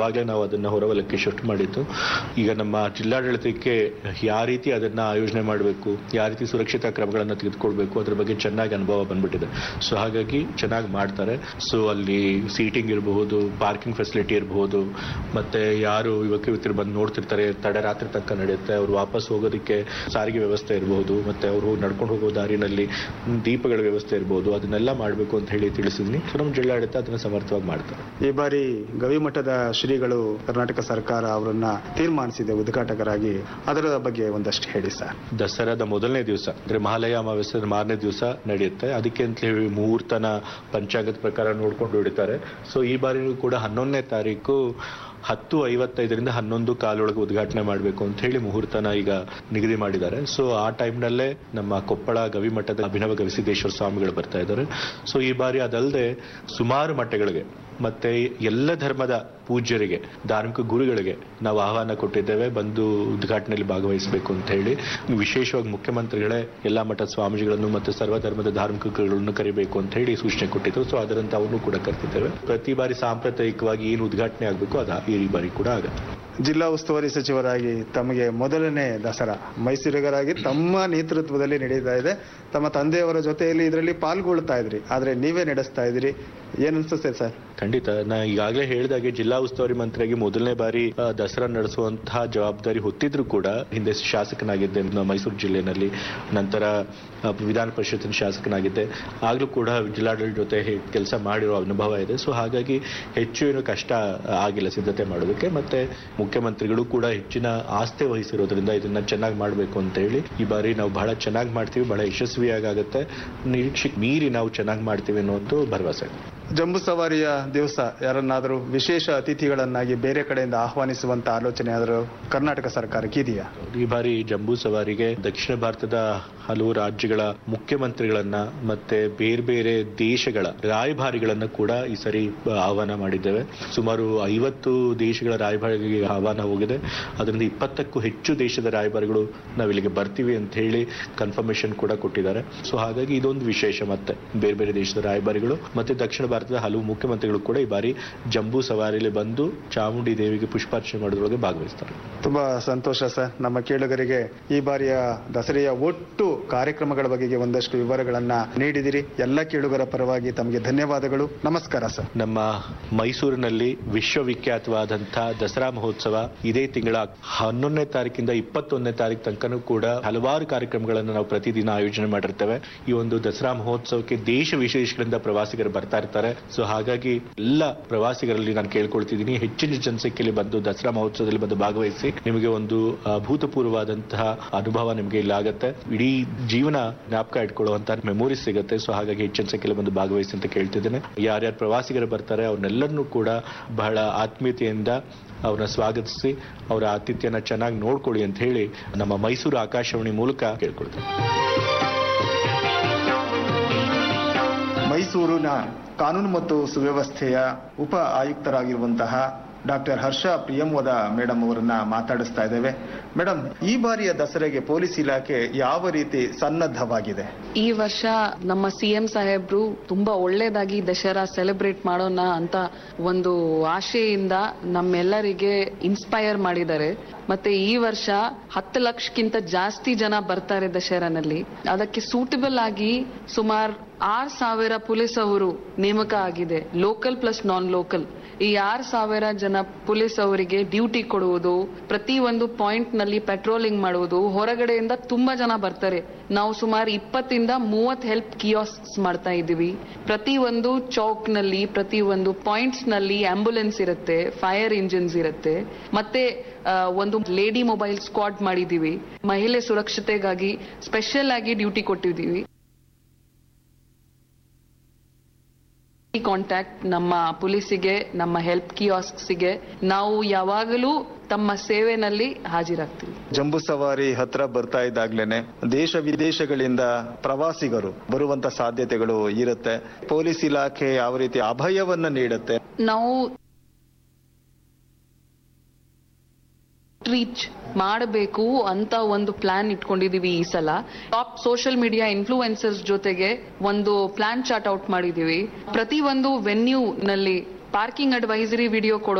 ಅವಾಗಲೇ ನಾವು ಅದನ್ನ ಹೊರವಲಯಕ್ಕೆ ಶಿಫ್ಟ್ ಮಾಡಿದ್ದು ಈಗ ನಮ್ಮ ಜಿಲ್ಲಾಡಳಿತಕ್ಕೆ ಯಾವ ರೀತಿ ಅದನ್ನ ಆಯೋಜನೆ ಮಾಡಬೇಕು ಯಾವ ರೀತಿ ಸುರಕ್ಷಿತ ಕ್ರಮಗಳನ್ನು ತೆಗೆದುಕೊಳ್ಬೇಕು ಅದ್ರ ಬಗ್ಗೆ ಚೆನ್ನಾಗಿ ಅನುಭವ ಬಂದ್ಬಿಟ್ಟಿದೆ ಸೊ ಹಾಗಾಗಿ ಚೆನ್ನಾಗಿ ಮಾಡ್ತಾರೆ ಸೊ ಅಲ್ಲಿ ಸೀಟಿಂಗ್ ಇರಬಹುದು ಪಾರ್ಕಿಂಗ್ ಫೆಸಿಲಿಟಿ ಇರಬಹುದು ಮತ್ತೆ ಯಾರು ಯುವಕ ಯುವತಿಯರು ಬಂದು ನೋಡ್ತಿರ್ತಾರೆ ತಡರಾತ್ರಿ ತನಕ ನಡೆಯುತ್ತೆ ಅವ್ರು ವಾಪಸ್ ಹೋಗೋದಕ್ಕೆ ಸಾರಿಗೆ ವ್ಯವಸ್ಥೆ ಇರಬಹುದು ಮತ್ತೆ ಅವರು ನಡ್ಕೊಂಡು ಹೋಗೋ ದಾರಿನಲ್ಲಿ ದೀಪಗಳ ವ್ಯವಸ್ಥೆ ಇರಬಹುದು ಅದನ್ನೆಲ್ಲ ಮಾಡಬೇಕು ಅಂತ ಹೇಳಿ ತಿಳಿಸಿದ್ನಿ ಸೊ ನಮ್ಮ ಜಿಲ್ಲಾಡಳಿತ ಅದನ್ನ ಸಮರ್ಥವಾಗಿ ಮಾಡ್ತಾರೆ ಈ ಬಾರಿ ಗವಿಮಠದ ಶ್ರೀಗಳು ಕರ್ನಾಟಕ ಸರ್ಕಾರ ಅವರನ್ನ ತೀರ್ಮಾನಿಸಿದೆ ಉದ್ಘಾಟಕರಾಗಿ ಅದರ ಬಗ್ಗೆ ಒಂದಷ್ಟು ಹೇಳಿ ಸರ್ ದಸರಾದ ಮೊದಲನೇ ದಿವಸ ಅಂದ್ರೆ ಮಹಾಲಯ ಅಮಾವಾಸ್ಯದ ಮಾರನೇ ದಿವಸ ನಡೆಯುತ್ತೆ ಅದಕ್ಕೆ ಅಂತ ಹೇಳಿ ಮುಹೂರ್ತನ ಪಂಚಾಂಗದ ಪ್ರಕಾರ ನೋಡ್ಕೊಂಡು ಹಿಡಿತಾರೆ ಸೊ ಈ ಬಾರಿನೂ ಕೂಡ ಹನ್ನೊಂದನೇ ತಾರೀಕು ಹತ್ತು ಐವತ್ತೈದರಿಂದ ಹನ್ನೊಂದು ಕಾಲೊಳಗೆ ಉದ್ಘಾಟನೆ ಮಾಡಬೇಕು ಅಂತ ಹೇಳಿ ಮುಹೂರ್ತನ ಈಗ ನಿಗದಿ ಮಾಡಿದ್ದಾರೆ ಸೊ ಆ ಟೈಮ್ನಲ್ಲೇ ನಮ್ಮ ಕೊಪ್ಪಳ ಗವಿಮಠದ ಅಭಿನವ ಗವಿಸಿದ್ದೇಶ್ವರ ಸ್ವಾಮಿಗಳು ಬರ್ತಾ ಇದ್ದಾರೆ ಸೊ ಈ ಬಾರಿ ಅದಲ್ಲದೆ ಸುಮಾರು ಮಠಗಳಿಗೆ ಮತ್ತೆ ಎಲ್ಲ ಧರ್ಮದ ಪೂಜ್ಯರಿಗೆ ಧಾರ್ಮಿಕ ಗುರುಗಳಿಗೆ ನಾವು ಆಹ್ವಾನ ಕೊಟ್ಟಿದ್ದೇವೆ ಬಂದು ಉದ್ಘಾಟನೆಯಲ್ಲಿ ಭಾಗವಹಿಸಬೇಕು ಅಂತ ಹೇಳಿ ವಿಶೇಷವಾಗಿ ಮುಖ್ಯಮಂತ್ರಿಗಳೇ ಎಲ್ಲಾ ಮಠದ ಸ್ವಾಮೀಜಿಗಳನ್ನು ಮತ್ತು ಸರ್ವಧರ್ಮದ ಧಾರ್ಮಿಕ ಗುರುಗಳನ್ನು ಕರಿಬೇಕು ಅಂತ ಹೇಳಿ ಸೂಚನೆ ಕೊಟ್ಟಿದ್ರು ಸೊ ಅದರಂತೆ ಅವನು ಕೂಡ ಕರೆದಿದ್ದೇವೆ ಪ್ರತಿ ಬಾರಿ ಸಾಂಪ್ರದಾಯಿಕವಾಗಿ ಏನು ಉದ್ಘಾಟನೆ ಆಗಬೇಕು ಅದ ಈ ಬಾರಿ ಕೂಡ ಆಗುತ್ತೆ ಜಿಲ್ಲಾ ಉಸ್ತುವಾರಿ ಸಚಿವರಾಗಿ ತಮಗೆ ಮೊದಲನೇ ದಸರಾ ಮೈಸೂರಿಗರಾಗಿ ತಮ್ಮ ನೇತೃತ್ವದಲ್ಲಿ ನಡೀತಾ ಇದೆ ತಮ್ಮ ತಂದೆಯವರ ಜೊತೆಯಲ್ಲಿ ಇದರಲ್ಲಿ ಪಾಲ್ಗೊಳ್ತಾ ಇದ್ರಿ ಆದ್ರೆ ನೀವೇ ನಡೆಸ್ತಾ ಇದ್ರಿ ಏನ್ ಅನ್ಸುತ್ತೆ ಸರ್ ಖಂಡಿತ ನಾ ಈಗಾಗಲೇ ಹೇಳಿದಾಗೆ ಜಿಲ್ಲಾ ಉಸ್ತುವಾರಿ ಮಂತ್ರಿಯಾಗಿ ಮೊದಲನೇ ಬಾರಿ ಆ, ದಸರಾ ನಡೆಸುವಂತಹ ಜವಾಬ್ದಾರಿ ಹೊತ್ತಿದ್ರು ಕೂಡ ಹಿಂದೆ ಶಾಸಕನಾಗಿದ್ದೆ ನಮ್ಮ ಮೈಸೂರು ಜಿಲ್ಲೆನಲ್ಲಿ ನಂತರ ಆ, ವಿಧಾನ ಪರಿಷತ್ತಿನ ಶಾಸಕನಾಗಿದ್ದೆ ಆಗ್ಲೂ ಕೂಡ ಜಿಲ್ಲಾಡಳಿತ ಜೊತೆ ಕೆಲಸ ಮಾಡಿರೋ ಅನುಭವ ಇದೆ ಸೊ ಹಾಗಾಗಿ ಹೆಚ್ಚು ಏನು ಕಷ್ಟ ಆಗಿಲ್ಲ ಸಿದ್ಧತೆ ಮಾಡೋದಕ್ಕೆ ಮತ್ತೆ ಮುಖ್ಯಮಂತ್ರಿಗಳು ಕೂಡ ಹೆಚ್ಚಿನ ಆಸ್ಥೆ ವಹಿಸಿರೋದ್ರಿಂದ ಇದನ್ನ ಚೆನ್ನಾಗಿ ಮಾಡಬೇಕು ಅಂತ ಹೇಳಿ ಈ ಬಾರಿ ನಾವು ಬಹಳ ಚೆನ್ನಾಗಿ ಮಾಡ್ತೀವಿ ಬಹಳ ಯಶಸ್ವಿಯಾಗಿ ಆಗುತ್ತೆ ನಿರೀಕ್ಷೆ ಮೀರಿ ನಾವು ಚೆನ್ನಾಗಿ ಮಾಡ್ತೀವಿ ಅನ್ನೋದು ಭರವಸೆ ಜಂಬೂ ಸವಾರಿಯ ದಿವಸ ಯಾರನ್ನಾದರೂ ವಿಶೇಷ ಅತಿಥಿಗಳನ್ನಾಗಿ ಬೇರೆ ಕಡೆಯಿಂದ ಆಹ್ವಾನಿಸುವಂತ ಆಲೋಚನೆ ಆದರೂ ಕರ್ನಾಟಕ ಸರ್ಕಾರಕ್ಕೆ ಇದೆಯಾ ಈ ಬಾರಿ ಜಂಬೂ ಸವಾರಿಗೆ ದಕ್ಷಿಣ ಭಾರತದ ಹಲವು ರಾಜ್ಯಗಳ ಮುಖ್ಯಮಂತ್ರಿಗಳನ್ನ ಮತ್ತೆ ಬೇರೆ ಬೇರೆ ದೇಶಗಳ ರಾಯಭಾರಿಗಳನ್ನ ಕೂಡ ಈ ಸರಿ ಆಹ್ವಾನ ಮಾಡಿದ್ದೇವೆ ಸುಮಾರು ಐವತ್ತು ದೇಶಗಳ ರಾಯಭಾರಿಗೆ ಆಹ್ವಾನ ಹೋಗಿದೆ ಅದರಿಂದ ಇಪ್ಪತ್ತಕ್ಕೂ ಹೆಚ್ಚು ದೇಶದ ರಾಯಭಾರಿಗಳು ನಾವಿಲ್ಲಿಗೆ ಬರ್ತೀವಿ ಅಂತ ಹೇಳಿ ಕನ್ಫರ್ಮೇಶನ್ ಕೂಡ ಕೊಟ್ಟಿದ್ದಾರೆ ಸೊ ಹಾಗಾಗಿ ಇದೊಂದು ವಿಶೇಷ ಮತ್ತೆ ಬೇರೆ ಬೇರೆ ದೇಶದ ರಾಯಭಾರಿಗಳು ಮತ್ತೆ ದಕ್ಷಿಣ ಭಾರತದ ಹಲವು ಮುಖ್ಯಮಂತ್ರಿಗಳು ಕೂಡ ಈ ಬಾರಿ ಜಂಬೂ ಸವಾರಿಯಲ್ಲಿ ಬಂದು ಚಾಮುಂಡಿ ದೇವಿಗೆ ಪುಷ್ಪಾರ್ಚನೆ ಮಾಡೋದ್ರೊಳಗೆ ಭಾಗವಹಿಸ್ತಾರೆ ತುಂಬಾ ಸಂತೋಷ ಸರ್ ನಮ್ಮ ಕೇಳುಗರಿಗೆ ಈ ಬಾರಿಯ ದಸರೆಯ ಒಟ್ಟು ಕಾರ್ಯಕ್ರಮಗಳ ಬಗೆಗೆ ಒಂದಷ್ಟು ವಿವರಗಳನ್ನ ನೀಡಿದಿರಿ ಎಲ್ಲ ಕೇಳುಗರ ಪರವಾಗಿ ತಮಗೆ ಧನ್ಯವಾದಗಳು ನಮಸ್ಕಾರ ಸರ್ ನಮ್ಮ ಮೈಸೂರಿನಲ್ಲಿ ವಿಶ್ವವಿಖ್ಯಾತವಾದಂತಹ ದಸರಾ ಮಹೋತ್ಸವ ಇದೇ ತಿಂಗಳ ಹನ್ನೊಂದನೇ ತಾರೀಕಿಂದ ಇಪ್ಪತ್ತೊಂದನೇ ತಾರೀಕು ತನಕನೂ ಕೂಡ ಹಲವಾರು ಕಾರ್ಯಕ್ರಮಗಳನ್ನು ನಾವು ಪ್ರತಿದಿನ ಆಯೋಜನೆ ಮಾಡಿರ್ತೇವೆ ಈ ಒಂದು ದಸರಾ ಮಹೋತ್ಸವಕ್ಕೆ ದೇಶ ವಿಶೇಷಗಳಿಂದ ಪ್ರವಾಸಿಗರು ಬರ್ತಾ ಇರ್ತಾರೆ ಸೊ ಹಾಗಾಗಿ ಎಲ್ಲ ಪ್ರವಾಸಿಗರಲ್ಲಿ ನಾನು ಕೇಳ್ಕೊಳ್ತಿದ್ದೀನಿ ಹೆಚ್ಚಿನ ಜನಸಂಖ್ಯೆಯಲ್ಲಿ ಬಂದು ದಸರಾ ಮಹೋತ್ಸವದಲ್ಲಿ ಬಂದು ಭಾಗವಹಿಸಿ ನಿಮಗೆ ಒಂದು ಅಭೂತಪೂರ್ವವಾದಂತಹ ಅನುಭವ ನಿಮಗೆ ಇಲ್ಲಿ ಆಗತ್ತೆ ಇಡೀ ಜೀವನ ಜ್ಞಾಪಕ ಇಟ್ಕೊಳ್ಳುವಂತ ಮೆಮೊರೀಸ್ ಸಿಗುತ್ತೆ ಸೊ ಹಾಗಾಗಿ ಹೆಚ್ಚಿನ ಸಂಖ್ಯೆಯಲ್ಲಿ ಬಂದು ಭಾಗವಹಿಸಿ ಅಂತ ಕೇಳ್ತಿದ್ದೇನೆ ಯಾರ್ಯಾರು ಪ್ರವಾಸಿಗರು ಬರ್ತಾರೆ ಅವ್ರನ್ನೆಲ್ಲರನ್ನೂ ಕೂಡ ಬಹಳ ಆತ್ಮೀಯತೆಯಿಂದ ಅವ್ರನ್ನ ಸ್ವಾಗತಿಸಿ ಅವರ ಆತಿಥ್ಯನ ಚೆನ್ನಾಗಿ ನೋಡ್ಕೊಳ್ಳಿ ಅಂತ ಹೇಳಿ ನಮ್ಮ ಮೈಸೂರು ಆಕಾಶವಾಣಿ ಮೂಲಕ ಕೇಳ್ಕೊಳ್ತೇನೆ ಮೈಸೂರಿನ ಕಾನೂನು ಮತ್ತು ಸುವ್ಯವಸ್ಥೆಯ ಉಪ ಆಯುಕ್ತರಾಗಿರುವಂತಹ ಡಾಕ್ಟರ್ ಹರ್ಷ ಪ್ರಿಯಂವದ ಮೇಡಮ್ ಅವರನ್ನ ಮಾತಾಡಿಸ್ತಾ ಇದ್ದೇವೆ ಮೇಡಮ್ ಈ ಬಾರಿಯ ದಸರೆಗೆ ಪೊಲೀಸ್ ಇಲಾಖೆ ಯಾವ ರೀತಿ ಸನ್ನದ್ಧವಾಗಿದೆ ಈ ವರ್ಷ ನಮ್ಮ ಸಿಎಂ ಸಾಹೇಬ್ರು ತುಂಬಾ ಒಳ್ಳೇದಾಗಿ ದಸರಾ ಸೆಲೆಬ್ರೇಟ್ ಮಾಡೋಣ ಅಂತ ಒಂದು ಆಶೆಯಿಂದ ನಮ್ಮೆಲ್ಲರಿಗೆ ಇನ್ಸ್ಪೈರ್ ಮಾಡಿದ್ದಾರೆ ಮತ್ತೆ ಈ ವರ್ಷ ಹತ್ತು ಲಕ್ಷಕ್ಕಿಂತ ಜಾಸ್ತಿ ಜನ ಬರ್ತಾರೆ ದಸರಾನಲ್ಲಿ ಅದಕ್ಕೆ ಸೂಟಬಲ್ ಆಗಿ ಸುಮಾರು ಆರ್ ಸಾವಿರ ಪೊಲೀಸ್ ಅವರು ನೇಮಕ ಆಗಿದೆ ಲೋಕಲ್ ಪ್ಲಸ್ ನಾನ್ ಲೋಕಲ್ ಈ ಆರ್ ಸಾವಿರ ಜನ ಪೊಲೀಸ್ ಅವರಿಗೆ ಡ್ಯೂಟಿ ಕೊಡುವುದು ಪ್ರತಿ ಒಂದು ಪಾಯಿಂಟ್ ನಲ್ಲಿ ಪೆಟ್ರೋಲಿಂಗ್ ಮಾಡುವುದು ಹೊರಗಡೆಯಿಂದ ತುಂಬಾ ಜನ ಬರ್ತಾರೆ ನಾವು ಸುಮಾರು ಇಪ್ಪತ್ತಿಂದ ಮೂವತ್ ಹೆಲ್ಪ್ ಕಿಯಾಸ್ಕ್ಸ್ ಮಾಡ್ತಾ ಇದ್ದೀವಿ ಪ್ರತಿ ಒಂದು ಚೌಕ್ ನಲ್ಲಿ ಪ್ರತಿ ಒಂದು ಪಾಯಿಂಟ್ಸ್ ನಲ್ಲಿ ಆಂಬ್ಯುಲೆನ್ಸ್ ಇರುತ್ತೆ ಫೈರ್ ಇಂಜಿನ್ಸ್ ಇರುತ್ತೆ ಮತ್ತೆ ಆ, ಒಂದು ಲೇಡಿ ಮೊಬೈಲ್ ಸ್ಕ್ವಾಡ್ ಮಾಡಿದೀವಿ ಮಹಿಳೆ ಸುರಕ್ಷತೆಗಾಗಿ ಸ್ಪೆಷಲ್ ಆಗಿ ಡ್ಯೂಟಿ ಕೊಟ್ಟಿದ್ದೀವಿ ಕಾಂಟ್ಯಾಕ್ಟ್ ನಮ್ಮ ಪೊಲೀಸಿಗೆ ನಮ್ಮ ಹೆಲ್ಪ್ ಕಿಯಾಸ್ಕ್ಸಿಗೆ ನಾವು ಯಾವಾಗಲೂ ತಮ್ಮ ಸೇವೆನಲ್ಲಿ ಹಾಜರಾಗ್ತೀವಿ ಜಂಬೂ ಸವಾರಿ ಹತ್ರ ಬರ್ತಾ ಇದ್ದಾಗ್ಲೇನೆ ದೇಶ ವಿದೇಶಗಳಿಂದ ಪ್ರವಾಸಿಗರು ಬರುವಂತ ಸಾಧ್ಯತೆಗಳು ಇರುತ್ತೆ ಪೊಲೀಸ್ ಇಲಾಖೆ ಯಾವ ರೀತಿ ಅಭಯವನ್ನ ನೀಡುತ್ತೆ ನಾವು ರೀಚ್ ಮಾಡಬೇಕು ಅಂತ ಒಂದು ಪ್ಲಾನ್ ಇಟ್ಕೊಂಡಿದೀವಿ ಈ ಸಲ ಟಾಪ್ ಸೋಷಿಯಲ್ ಮೀಡಿಯಾ ಇನ್ಫ್ಲೂಯೆನ್ಸರ್ಸ್ ಜೊತೆಗೆ ಒಂದು ಪ್ಲಾನ್ ಚಾರ್ಟ್ ಔಟ್ ಮಾಡಿದೀವಿ ಪ್ರತಿ ಒಂದು ವೆನ್ಯೂ ನಲ್ಲಿ ಪಾರ್ಕಿಂಗ್ ಅಡ್ವೈಸರಿ ವಿಡಿಯೋ ಕೊಡೋಣ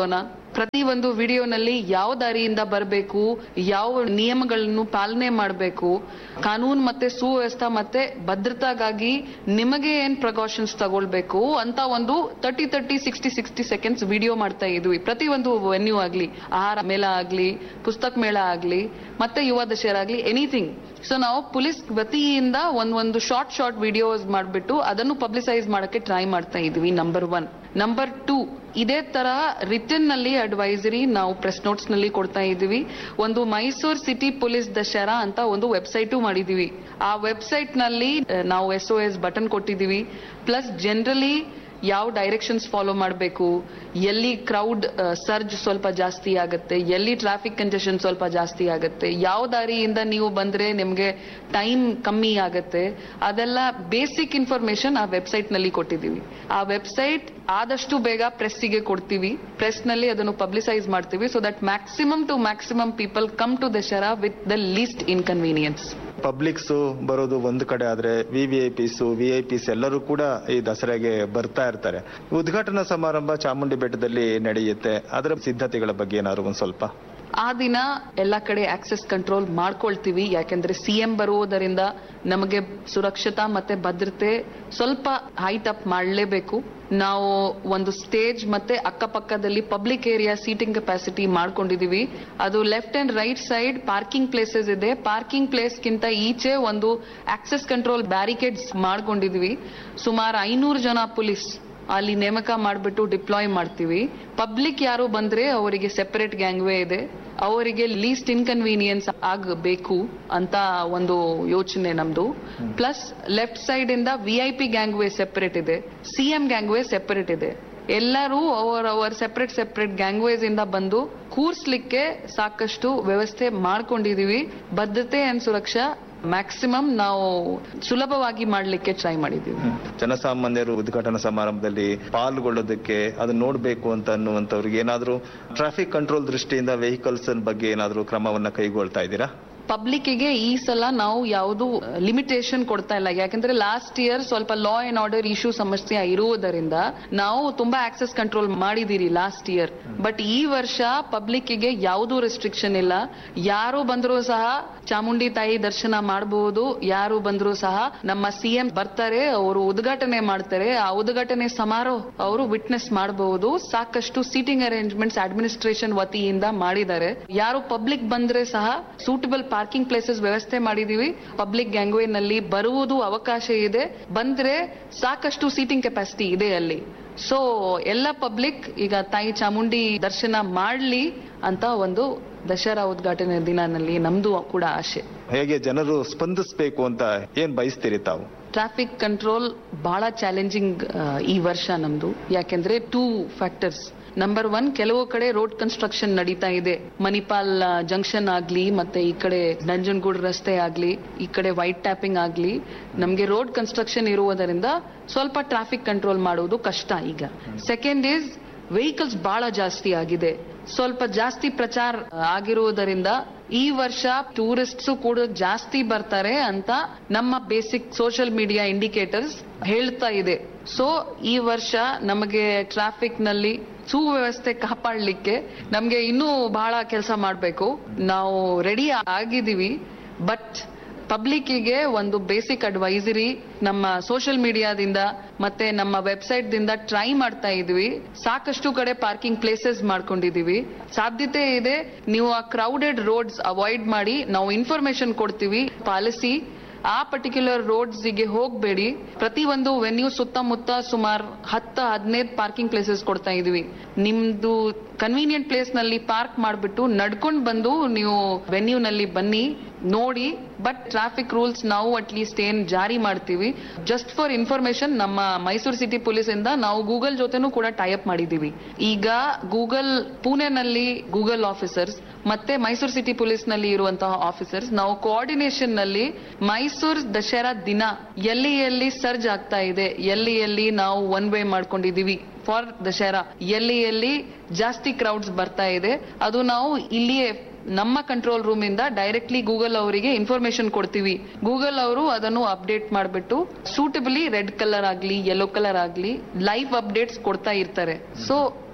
ಪ್ರತಿ ಒಂದು ವಿಡಿಯೋನಲ್ಲಿ ಯಾವ ದಾರಿಯಿಂದ ಬರಬೇಕು ಯಾವ ನಿಯಮಗಳನ್ನು ಪಾಲನೆ ಮಾಡಬೇಕು ಕಾನೂನು ಮತ್ತೆ ಸುವ್ಯವಸ್ಥೆ ಮತ್ತೆ ಭದ್ರತಾಗಾಗಿ ನಿಮಗೆ ಏನ್ ಪ್ರಿಕಾಷನ್ಸ್ ತಗೊಳ್ಬೇಕು ಅಂತ ಒಂದು thirty thirty sixty sixty seconds video ಮಾಡ್ತಾ ಇದ್ವಿ ಪ್ರತಿ ಒಂದು ವೆನ್ಯೂ ಆಗ್ಲಿ ಆಹಾರ ಮೇಳ ಆಗ್ಲಿ ಪುಸ್ತಕ ಮೇಳ ಆಗ್ಲಿ ಮತ್ತೆ ಯುವ ದಶೇರ ಆಗ್ಲಿ ಎನಿಥಿಂಗ್ ಸೊ ನಾವು ಪೊಲೀಸ್ ವತಿಯಿಂದ ಒಂದ್ ಒಂದು ಶಾರ್ಟ್ ಶಾರ್ಟ್ ವಿಡಿಯೋಸ್ ಮಾಡ್ಬಿಟ್ಟು ಅದನ್ನು ಪಬ್ಲಿಸೈಸ್ ಮಾಡಕ್ಕೆ ಟ್ರೈ ಮಾಡ್ತಾ ಇದೀವಿ ನಂಬರ್ ಒನ್ ನಂಬರ್ ಟೂ ಇದೇ ತರ ರಿಟರ್ನ್ ನಲ್ಲಿ ಅಡ್ವೈಸರಿ ನಾವು ಪ್ರೆಸ್ ನೋಟ್ಸ್ ನಲ್ಲಿ ಕೊಡ್ತಾ ಇದೀವಿ ಒಂದು ಮೈಸೂರು ಸಿಟಿ ಪೊಲೀಸ್ ದಶರಾ ಅಂತ ಒಂದು ವೆಬ್ಸೈಟು ಮಾಡಿದೀವಿ ಆ ವೆಬ್ಸೈಟ್ ನಲ್ಲಿ ಆ, ನಾವು ಎಸ್ ಒ ಎಸ್ ಬಟನ್ ಕೊಟ್ಟಿದೀವಿ ಪ್ಲಸ್ ಜನರಲಿ ಯಾವ ಡೈರೆಕ್ಷನ್ಸ್ ಫಾಲೋ ಮಾಡಬೇಕು ಎಲ್ಲಿ ಕ್ರೌಡ್ ಸರ್ಜ್ ಸ್ವಲ್ಪ ಜಾಸ್ತಿ ಆಗುತ್ತೆ ಎಲ್ಲಿ ಟ್ರಾಫಿಕ್ ಕಂಜೆಷನ್ ಸ್ವಲ್ಪ ಜಾಸ್ತಿ ಆಗುತ್ತೆ ಯಾವ ದಾರಿಯಿಂದ ನೀವು ಬಂದ್ರೆ ನಿಮ್ಗೆ ಟೈಮ್ ಕಮ್ಮಿ ಆಗುತ್ತೆ ಅದೆಲ್ಲ ಬೇಸಿಕ್ ಇನ್ಫಾರ್ಮೇಶನ್ ಆ ವೆಬ್ಸೈಟ್ ನಲ್ಲಿ ಕೊಟ್ಟಿದ್ದೀವಿ ಆ ವೆಬ್ಸೈಟ್ ಆದಷ್ಟು ಬೇಗ ಪ್ರೆಸ್ಸಿಗೆ ಕೊಡ್ತೀವಿ ಪ್ರೆಸ್ ನಲ್ಲಿ ಅದನ್ನು ಪಬ್ಲಿಸೈಸ್ ಮಾಡ್ತೀವಿ so that maximum to maximum people come to Dasara with the least inconvenience publics ಬರೋದು ಒಂದು ಕಡೆ ಆದ್ರೆ V V I Ps V I Ps ಎಲ್ಲರೂ ಕೂಡ ಈ ದಸರಾಗೆ ಬರ್ತಾ ಇರ್ತಾರೆ ಉದ್ಘಾಟನಾ ಸಮಾರಂಭ ಚಾಮುಂಡಿ ಬೆಟ್ಟದಲ್ಲಿ ನಡೆಯುತ್ತೆ ಅದರ ಸಿದ್ಧತೆಗಳ ಬಗ್ಗೆ ಏನಾದ್ರು ಒಂದ್ ಸ್ವಲ್ಪ ಆ ದಿನ ಎಲ್ಲ ಕಡೆ ಆಕ್ಸೆಸ್ ಕಂಟ್ರೋಲ್ ಮಾಡ್ಕೊಳ್ತೀವಿ ಯಾಕೆಂದ್ರೆ ಸಿಎಂ ಬರುವುದರಿಂದ ನಮಗೆ ಸುರಕ್ಷತಾ ಮತ್ತೆ ಭದ್ರತೆ ಸ್ವಲ್ಪ ಹೈಟ್ ಅಪ್ ಮಾಡಲೇಬೇಕು ನಾವು ಒಂದು ಸ್ಟೇಜ್ ಮತ್ತೆ ಅಕ್ಕಪಕ್ಕದಲ್ಲಿ ಪಬ್ಲಿಕ್ ಏರಿಯಾ ಸೀಟಿಂಗ್ ಕೆಪಾಸಿಟಿ ಮಾಡ್ಕೊಂಡಿದೀವಿ ಅದು left and right side parking places ಇದೆ ಪಾರ್ಕಿಂಗ್ ಪ್ಲೇಸ್ ಗಿಂತ ಈಚೆ ಒಂದು ಆಕ್ಸೆಸ್ ಕಂಟ್ರೋಲ್ ಬ್ಯಾರಿಕೇಡ್ಸ್ ಮಾಡ್ಕೊಂಡಿದೀವಿ ಸುಮಾರು ಐನೂರು ಜನ ಪೊಲೀಸ್ ಅಲ್ಲಿ ನೇಮಕ ಮಾಡಿಬಿಟ್ಟು ಡಿಪ್ಲಾಯ್ ಮಾಡ್ತೀವಿ ಪಬ್ಲಿಕ್ ಯಾರು ಬಂದ್ರೆ ಅವರಿಗೆ ಸೆಪರೇಟ್ ಗ್ಯಾಂಗ್ವೇ ಇದೆ ಅವರಿಗೆ ಲೀಸ್ಟ್ ಇನ್ಕನ್ವೀನಿಯನ್ಸ್ ಆಗಬೇಕು ಅಂತ ಒಂದು ಯೋಚನೆ ನಮ್ದು ಪ್ಲಸ್ ಲೆಫ್ಟ್ ಸೈಡ್ ಇಂದ V I P gangway separate ಇದೆ ಸಿಎಂ ಗ್ಯಾಂಗ್ವೇ ಸೆಪರೇಟ್ ಇದೆ ಎಲ್ಲರೂ ಅವರ ಅವರ ಸೆಪರೇಟ್ ಸೆಪರೇಟ್ ಗ್ಯಾಂಗ್ವೇಸ್ ಇಂದ ಬಂದು ಕೂರ್ಸ್ಲಿಕ್ಕೆ ಸಾಕಷ್ಟು ವ್ಯವಸ್ಥೆ ಮಾಡ್ಕೊಂಡಿದೀವಿ ಭದ್ರತೆ ಅಂಡ್ ಸುರಕ್ಷಾ ಮ್ಯಾಕ್ಸಿಮಮ್ ನಾವು ಸುಲಭವಾಗಿ ಮಾಡ್ಲಿಕ್ಕೆ ಟ್ರೈ ಮಾಡಿದೀವಿ ಜನಸಾಮಾನ್ಯರು ಉದ್ಘಾಟನಾ ಸಮಾರಂಭದಲ್ಲಿ ಪಾಲ್ಗೊಳ್ಳೋದಕ್ಕೆ ಅದನ್ನ ನೋಡ್ಬೇಕು ಅಂತ ಅನ್ನುವಂಥವ್ರಿಗೆ ಏನಾದ್ರೂ ಟ್ರಾಫಿಕ್ ಕಂಟ್ರೋಲ್ ದೃಷ್ಟಿಯಿಂದ ವೆಹಿಕಲ್ಸ್ ಬಗ್ಗೆ ಏನಾದ್ರೂ ಕ್ರಮವನ್ನ ಕೈಗೊಳ್ತಾ ಇದ್ದೀರಾ ಪಬ್ಲಿಕ್ಕಿಗೆ ಈ ಸಲ ನಾವು ಯಾವುದು ಲಿಮಿಟೇಷನ್ ಕೊಡ್ತಾ ಇಲ್ಲ ಯಾಕಂದ್ರೆ ಲಾಸ್ಟ್ ಇಯರ್ ಸ್ವಲ್ಪ ಲಾ ಅಂಡ್ ಆರ್ಡರ್ ಇಶ್ಯೂ ಸಮಸ್ಯೆ ಇರುವುದರಿಂದ ನಾವು ತುಂಬಾ ಆಕ್ಸೆಸ್ ಕಂಟ್ರೋಲ್ ಮಾಡಿದಿರಿ ಲಾಸ್ಟ್ ಇಯರ್ ಬಟ್ ಈ ವರ್ಷ ಪಬ್ಲಿಕ್ಕಿಗೆ ಯಾವುದೂ ರೆಸ್ಟ್ರಿಕ್ಷನ್ ಇಲ್ಲ ಯಾರು ಬಂದರೂ ಸಹ ಚಾಮುಂಡಿ ತಾಯಿ ದರ್ಶನ ಮಾಡಬಹುದು ಯಾರು ಬಂದರೂ ಸಹ ನಮ್ಮ ಸಿಎಂ ಬರ್ತಾರೆ ಅವರು ಉದ್ಘಾಟನೆ ಮಾಡ್ತಾರೆ ಆ ಉದ್ಘಾಟನೆ ಸಮಾರೋಹ ಅವರು ವಿಟ್ನೆಸ್ ಮಾಡಬಹುದು ಸಾಕಷ್ಟು ಸೀಟಿಂಗ್ ಅರೇಂಜ್ಮೆಂಟ್ಸ್ ಅಡ್ಮಿನಿಸ್ಟ್ರೇಷನ್ ವತಿಯಿಂದ ಮಾಡಿದ್ದಾರೆ ಯಾರು ಪಬ್ಲಿಕ್ ಬಂದ್ರೆ ಸಹ ಸೂಟಬಲ್ ಪಾರ್ಕಿಂಗ್ ಪ್ಲೇಸಸ್ ವ್ಯವಸ್ಥೆ ಮಾಡಿದೀವಿ ಪಬ್ಲಿಕ್ ಗ್ಯಾಂಗ್ವೇ ನಲ್ಲಿ ಬರುವುದು ಅವಕಾಶ ಇದೆ ಬಂದ್ರೆ ಸಾಕಷ್ಟು ಸೀಟಿಂಗ್ ಕೆಪಾಸಿಟಿ ಇದೆ ಅಲ್ಲಿ ಸೊ ಎಲ್ಲ ಪಬ್ಲಿಕ್ ಈಗ ತಾಯಿ ಚಾಮುಂಡಿ ದರ್ಶನ ಮಾಡ್ಲಿ ಅಂತ ಒಂದು ದಸರಾ ಉದ್ಘಾಟನೆ ದಿನದಲ್ಲಿ ನಮ್ದು ಕೂಡ ಆಶೆ ಹೇಗೆ ಜನರು ಸ್ಪಂದಿಸಬೇಕು ಅಂತ ಏನ್ ಬಯಸ್ತೀರಿ ತಾವು ಟ್ರಾಫಿಕ್ ಕಂಟ್ರೋಲ್ ಬಹಳ ಚಾಲೆಂಜಿಂಗ್ ಈ ವರ್ಷ ನಮ್ದು ಯಾಕೆಂದ್ರೆ ಟೂ ಫ್ಯಾಕ್ಟರ್ಸ್ ನಂಬರ್ ಒನ್ ಕೆಲವು ಕಡೆ ರೋಡ್ ಕನ್ಸ್ಟ್ರಕ್ಷನ್ ನಡೀತಾ ಇದೆ ಮಣಿಪಾಲ್ ಜಂಕ್ಷನ್ ಆಗ್ಲಿ ಮತ್ತೆ ಈ ಕಡೆ ನಂಜನಗೂಡು ರಸ್ತೆ ಆಗ್ಲಿ ಈ ಕಡೆ ವೈಟ್ ಟ್ಯಾಪಿಂಗ್ ಆಗ್ಲಿ ನಮ್ಗೆ ರೋಡ್ ಕನ್ಸ್ಟ್ರಕ್ಷನ್ ಇರುವುದರಿಂದ ಸ್ವಲ್ಪ ಟ್ರಾಫಿಕ್ ಕಂಟ್ರೋಲ್ ಮಾಡುವುದು ಕಷ್ಟ ಈಗ ಸೆಕೆಂಡ್ ಈಸ್ ವೆಹಿಕಲ್ಸ್ ಬಹಳ ಜಾಸ್ತಿ ಆಗಿದೆ ಸ್ವಲ್ಪ ಜಾಸ್ತಿ ಪ್ರಚಾರ ಆಗಿರುವುದರಿಂದ ಈ ವರ್ಷ ಟೂರಿಸ್ಟ್ಸ್ ಕೂಡ ಜಾಸ್ತಿ ಬರ್ತಾರೆ ಅಂತ ನಮ್ಮ ಬೇಸಿಕ್ ಸೋಷಿಯಲ್ ಮೀಡಿಯಾ ಇಂಡಿಕೇಟರ್ಸ್ ಹೇಳ್ತಾ ಇದೆ ಸೊ ಈ ವರ್ಷ ನಮಗೆ ಟ್ರಾಫಿಕ್ ನಲ್ಲಿ ಸುವ್ಯವಸ್ಥೆ ಕಾಪಾಡಲಿಕ್ಕೆ ನಮ್ಗೆ ಇನ್ನೂ ಬಹಳ ಕೆಲಸ ಮಾಡಬೇಕು ನಾವು ರೆಡಿ ಆಗಿದ್ದೀವಿ ಬಟ್ ಪಬ್ಲಿಕ್ಕಿಗೆ ಒಂದು ಬೇಸಿಕ್ ಅಡ್ವೈಸರಿ ನಮ್ಮ ಸೋಷಿಯಲ್ ಮೀಡಿಯಾದಿಂದ ಮತ್ತೆ ನಮ್ಮ ವೆಬ್ಸೈಟ್ ದಿಂದ ಟ್ರೈ ಮಾಡ್ತಾ ಇದ್ವಿ ಸಾಕಷ್ಟು ಕಡೆ ಪಾರ್ಕಿಂಗ್ ಪ್ಲೇಸಸ್ ಮಾಡ್ಕೊಂಡಿದೀವಿ ಸಾಧ್ಯತೆ ಇದೆ ನೀವು ಆ ಕ್ರೌಡೆಡ್ ರೋಡ್ಸ್ ಅವಾಯ್ಡ್ ಮಾಡಿ ನಾವು ಇನ್ಫಾರ್ಮೇಶನ್ ಕೊಡ್ತೀವಿ ಪಾಲಿಸಿ ಆ ಪರ್ಟಿಕ್ಯುಲರ್ ರೋಡ್ಸ್ ಗೆ ಹೋಗಬೇಡಿ ಪ್ರತಿ ಒಂದು ವೆನ್ಯೂ ಸುತ್ತಮುತ್ತ ಸುಮಾರು ಹತ್ತ ಹದಿನೈದು ಪಾರ್ಕಿಂಗ್ ಪ್ಲೇಸಸ್ ಕೊಡ್ತಾ ಇದೀವಿ ನಿಮ್ದು ಕನ್ವೀನಿಯಂಟ್ ಪ್ಲೇಸ್ ನಲ್ಲಿ ಪಾರ್ಕ್ ಮಾಡ್ಬಿಟ್ಟು ನಡ್ಕೊಂಡು ಬಂದು ನೀವು ವೆನ್ಯೂ ನಲ್ಲಿ ಬನ್ನಿ ನೋಡಿ ಬಟ್ ಟ್ರಾಫಿಕ್ ರೂಲ್ಸ್ ನಾವು ಅಟ್ ಲೀಸ್ಟ್ ಏನ್ ಜಾರಿ ಮಾಡ್ತೀವಿ ಜಸ್ಟ್ ಫಾರ್ ಇನ್ಫಾರ್ಮೇಶನ್ ನಮ್ಮ ಮೈಸೂರು ಸಿಟಿ ಪೊಲೀಸ್ ಇಂದ ನಾವು ಗೂಗಲ್ ಜೊತೆನೂ ಕೂಡ ಟೈಅಪ್ ಮಾಡಿದೀವಿ ಈಗ ಗೂಗಲ್ ಪುಣೆನಲ್ಲಿ ಗೂಗಲ್ ಆಫೀಸರ್ಸ್ ಮತ್ತೆ ಮೈಸೂರು ಸಿಟಿ ಪೊಲೀಸ್ ನಲ್ಲಿ ಇರುವಂತಹ ಆಫೀಸರ್ಸ್ ನಾವು ಕೋಆರ್ಡಿನೇಷನ್ ನಲ್ಲಿ ಮೈಸೂರು ದಸರಾ ದಿನ ಎಲ್ಲಿ ಎಲ್ಲಿ ಸರ್ಜ್ ಆಗ್ತಾ ಇದೆ ಎಲ್ಲಿ ಎಲ್ಲಿ ನಾವು ಒನ್ ವೇ ಮಾಡ್ಕೊಂಡಿದೀವಿ ಫಾರ್ ದಸರಾ ಎಲ್ಲಿ ಎಲ್ಲಿ ಜಾಸ್ತಿ ಕ್ರೌಡ್ಸ್ ಬರ್ತಾ ಇದೆ ಅದು ನಾವು ಇಲ್ಲಿಯೇ ನಮ್ಮ ಕಂಟ್ರೋಲ್ ರೂಮ್ ಇಂದ ಡೈರೆಕ್ಟ್ಲಿ ಗೂಗಲ್ ಅವರಿಗೆ ಇನ್ಫಾರ್ಮೇಶನ್ ಕೊಡ್ತೀವಿ ಗೂಗಲ್ ಅವರು ಅದನ್ನು ಅಪ್ಡೇಟ್ ಮಾಡಿಬಿಟ್ಟು ಸೂಟಬಲಿ ರೆಡ್ ಕಲರ್ ಆಗ್ಲಿ ಯೆಲ್ಲೋ ಕಲರ್ ಆಗ್ಲಿ ಲೈವ್ ಅಪ್ಡೇಟ್ಸ್ ಕೊಡ್ತಾ ಇರ್ತಾರೆ ಸೊ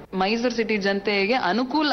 ಮೈಸೂರು ಸಿಟಿ ಜನತೆಗೆ ಅನುಕೂಲ